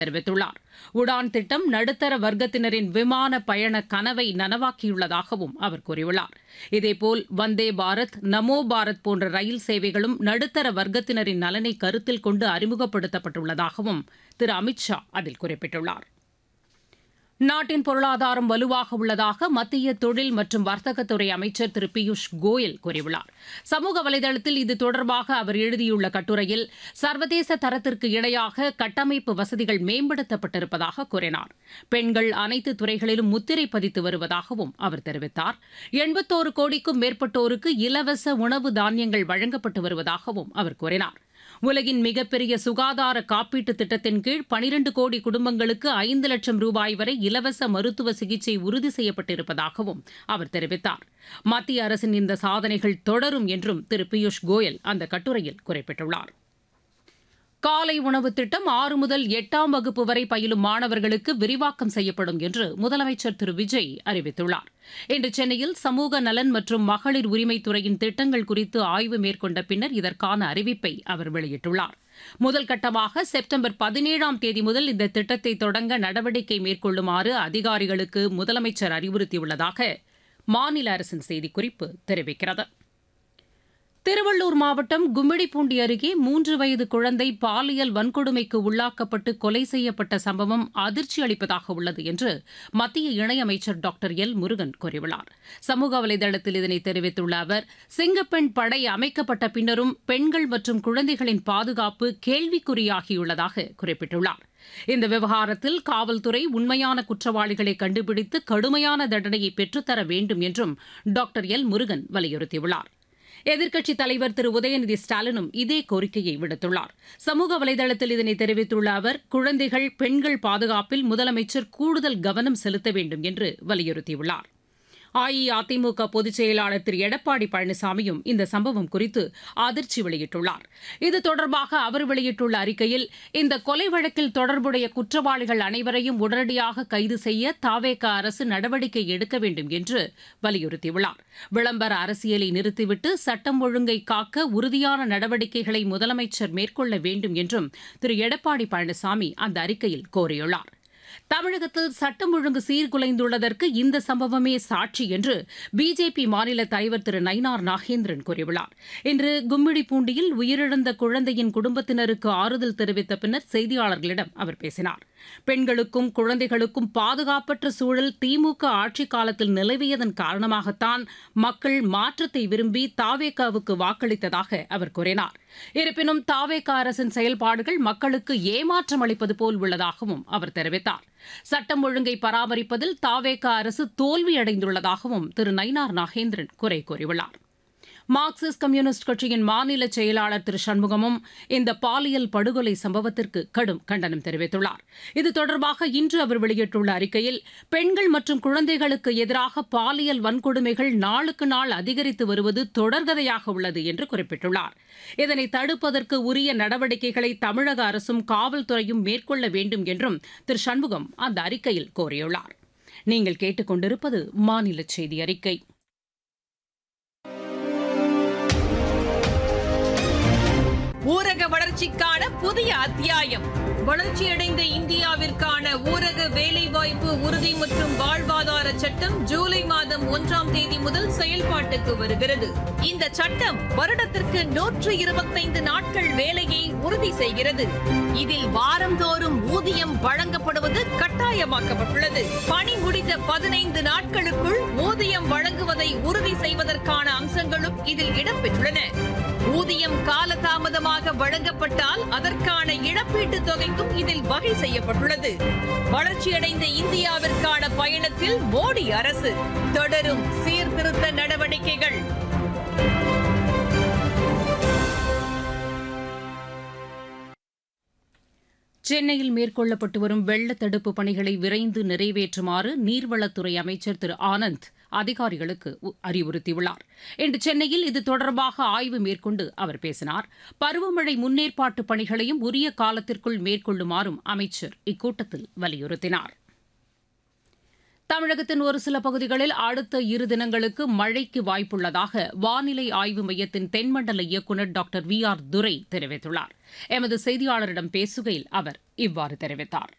தெரிவித்துள்ளார் உடான் திட்டம் நடுத்தர வர்க்கத்தினரின் விமான பயண கனவை நனவாக்கியுள்ளதாகவும் அவர் கூறியுள்ளார் இதேபோல் வந்தே பாரத் நமோ பாரத் போன்ற ரயில் சேவைகளும் நடுத்தர வர்க்கத்தினரின் நலனை கருத்தில் கொண்டு அறிமுகப்படுத்தப்பட்டுள்ளதாகவும் திரு அமித் ஷா அதில் குறிப்பிட்டுள்ளார் நாட்டின் பொருளாதாரம் வலுவாக உள்ளதாக மத்திய தொழில் மற்றும் வர்த்தகத்துறை அமைச்சர் திரு பியூஷ் கோயல் கூறியுள்ளார் சமூக வலைதளத்தில் இது தொடர்பாக அவர் எழுதியுள்ள கட்டுரையில் சர்வதேச தரத்திற்கு இணையாக கட்டமைப்பு வசதிகள் மேம்படுத்தப்பட்டிருப்பதாக கூறினார் பெண்கள் அனைத்து துறைகளிலும் முத்திரை பதித்து வருவதாகவும் அவர் தெரிவித்தார் எண்பத்தோரு கோடிக்கும் மேற்பட்டோருக்கு இலவச உணவு தானியங்கள் வழங்கப்பட்டு வருவதாகவும் அவர் கூறினார் உலகின் மிகப்பெரிய சுகாதார காப்பீட்டு திட்டத்தின் கீழ் பனிரண்டு கோடி குடும்பங்களுக்கு ஐந்து லட்சம் ரூபாய் வரை இலவச மருத்துவ சிகிச்சை உறுதி செய்யப்பட்டிருப்பதாகவும் அவர் தெரிவித்தார் மத்திய அரசின் இந்த சாதனைகள் தொடரும் என்றும் திரு பியூஷ் கோயல் அந்த கட்டுரையில் குறிப்பிட்டுள்ளார் காலை உணவு திட்டம் ஆறு முதல் எட்டாம் வகுப்பு வரை பயிலும் மாணவர்களுக்கு விரிவாக்கம் செய்யப்படும் என்று முதலமைச்சர் திரு விஜய் அறிவித்துள்ளார் இன்று சென்னையில் சமூக நலன் மற்றும் மகளிர் உரிமைத்துறையின் திட்டங்கள் குறித்து ஆய்வு மேற்கொண்ட பின்னர் இதற்கான அறிவிப்பை அவர் வெளியிட்டுள்ளார் முதல் கட்டமாக செப்டம்பர் பதினேழாம் தேதி முதல் இந்த திட்டத்தை தொடங்க நடவடிக்கை மேற்கொள்ளுமாறு அதிகாரிகளுக்கு முதலமைச்சர் அறிவுறுத்தியுள்ளதாக மாநில அரசின் செய்திக்குறிப்பு தெரிவிக்கிறது திருவள்ளூர் மாவட்டம் கும்மிடிப்பூண்டி அருகே மூன்று வயது குழந்தை பாலியல் வன்கொடுமைக்கு உள்ளாக்கப்பட்டு கொலை செய்யப்பட்ட சம்பவம் அதிர்ச்சி அளிப்பதாக உள்ளது என்று மத்திய இணையமைச்சர் டாக்டர் எல் முருகன் கூறியுள்ளார் சமூக வலைதளத்தில் இதனை தெரிவித்துள்ள அவர் சிங்கப்பெண் படை அமைக்கப்பட்ட பின்னரும் பெண்கள் மற்றும் குழந்தைகளின் பாதுகாப்பு கேள்விக்குறியாகியுள்ளதாக குறிப்பிட்டுள்ளார் இந்த விவகாரத்தில் காவல்துறை உண்மையான குற்றவாளிகளை கண்டுபிடித்து கடுமையான தண்டனையை பெற்றுத்தர வேண்டும் என்றும் டாக்டர் எல் முருகன் வலியுறுத்தியுள்ளார் எதிர்க்கட்சித் தலைவர் திரு உதயநிதி ஸ்டாலினும் இதே கோரிக்கையை விடுத்துள்ளார் சமூக வலைதளத்தில் இதனை தெரிவித்துள்ள அவர் குழந்தைகள் பெண்கள் பாதுகாப்பில் முதலமைச்சர் கூடுதல் கவனம் செலுத்த வேண்டும் என்று வலியுறுத்தியுள்ளார் அஇஅதிமுக பொதுச் செயலாளர் திரு எடப்பாடி பழனிசாமியும் இந்த சம்பவம் குறித்து அதிர்ச்சி வெளியிட்டுள்ளார் இது தொடர்பாக அவர் வெளியிட்டுள்ள அறிக்கையில் இந்த கொலை வழக்கில் தொடர்புடைய குற்றவாளிகள் அனைவரையும் உடனடியாக கைது செய்ய தாவேக அரசு நடவடிக்கை எடுக்க வேண்டும் என்று வலியுறுத்தியுள்ளார் விளம்பர அரசியலை நிறுத்திவிட்டு சட்டம் ஒழுங்கை காக்க உறுதியான நடவடிக்கைகளை முதலமைச்சர் மேற்கொள்ள வேண்டும் என்றும் திரு எடப்பாடி பழனிசாமி அந்த அறிக்கையில் கோரியுள்ளார் தமிழகத்தில் சட்டம் ஒழுங்கு சீர்குலைந்துள்ளதற்கு இந்த சம்பவமே சாட்சி என்று பிஜேபி மாநில தலைவர் திரு நயினார் நாகேந்திரன் கூறியுள்ளார் இன்று கும்மிடிப்பூண்டியில் உயிரிழந்த குழந்தையின் குடும்பத்தினருக்கு ஆறுதல் தெரிவித்த பின்னர் செய்தியாளர்களிடம் அவர் பேசினார் பெண்களுக்கும் குழந்தைகளுக்கும் பாதுகாப்பற்ற சூழல் திமுக ஆட்சிக் காலத்தில் நிலவியதன் காரணமாகத்தான் மக்கள் மாற்றத்தை விரும்பி தாவேகாவுக்கு வாக்களித்ததாக அவர் கூறினார் இருப்பினும் தாவேகா அரசின் செயல்பாடுகள் மக்களுக்கு ஏமாற்றம் அளிப்பது போல் உள்ளதாகவும் அவர் தெரிவித்தார் சட்டம் ஒழுங்கை பராமரிப்பதில் தாவேகா அரசு தோல்வியடைந்துள்ளதாகவும் திரு நயினார் நாகேந்திரன் குறை கூறியுள்ளார் மார்க்சிஸ்ட் கம்யூனிஸ்ட் கட்சியின் மாநில செயலாளர் திரு சண்முகமும் இந்த பாலியல் படுகொலை சம்பவத்திற்கு கடும் கண்டனம் தெரிவித்துள்ளார் இது தொடர்பாக இன்று அவர் வெளியிட்டுள்ள அறிக்கையில் பெண்கள் மற்றும் குழந்தைகளுக்கு எதிராக பாலியல் வன்கொடுமைகள் நாளுக்கு நாள் அதிகரித்து வருவது தொடர்கதையாக உள்ளது என்று குறிப்பிட்டுள்ளார் இதனை தடுப்பதற்கு உரிய நடவடிக்கைகளை தமிழக அரசும் காவல்துறையும் மேற்கொள்ள வேண்டும் என்றும் திரு சண்முகம் அந்த அறிக்கையில் கோரியுள்ளார் நீங்கள் கேட்டுக்கொண்டிருப்பது மாநில செய்தி அறிக்கை ஊரக வளர்ச்சிக்கான புதிய அத்தியாயம் வளர்ச்சியடைந்த இந்தியாவிற்கான ஊரக வேலைவாய்ப்பு உறுதி மற்றும் வாழ்வாதார சட்டம் ஜூலை மாதம் ஒன்றாம் தேதி முதல் செயல்பாட்டுக்கு வருகிறது இந்த சட்டம் வருடத்திற்கு நூற்று இருபத்தைந்து நாட்கள் வேலையை உறுதி செய்கிறது இதில் வாரந்தோறும் ஊதியம் வழங்கப்படுவது கட்டாயமாக்கப்பட்டுள்ளது பணி முடிந்த பதினைந்து நாட்களுக்குள் ஊதியம் வழங்குவதை உறுதி செய்வதற்கான அம்சங்களும் இதில் இடம்பெற்றுள்ளன ஊதியம் காலதாமதமாக வழங்கப்பட்டால் அதற்கான இழப்பீட்டுத் தொகைக்கும் இதில் வகை செய்யப்பட்டுள்ளது வளர்ச்சியடைந்த இந்தியாவிற்கான பயணத்தில் மோடி அரசு தொடரும் சீர்திருத்த நடவடிக்கைகள் சென்னையில் மேற்கொள்ளப்பட்டு வரும் வெள்ள தடுப்பு பணிகளை விரைந்து நிறைவேற்றுமாறு நீர்வளத்துறை அமைச்சர் திரு ஆனந்த் அதிகாரிகளுக்கு உ- அறிவுறுத்தியுள்ளார் இன்று சென்னையில் இது தொடர்பாக ஆய்வு மேற்கொண்டு அவர் பேசினார் பருவமழை முன்னேற்பாட்டு பணிகளையும் உரிய காலத்திற்குள் மேற்கொள்ளுமாறும் அமைச்சர் இக்கூட்டத்தில் வலியுறுத்தினார் தமிழகத்தின் ஒரு சில பகுதிகளில் அடுத்த இரு தினங்களுக்கு மழைக்கு வாய்ப்புள்ளதாக வானிலை ஆய்வு மையத்தின் தென்மண்டல இயக்குநர் டாக்டர் வி ஆர் துரை தெரிவித்துள்ளார் எமது செய்தியாளரிடம் பேசுகையில் அவர் இவ்வாறு தெரிவித்தார்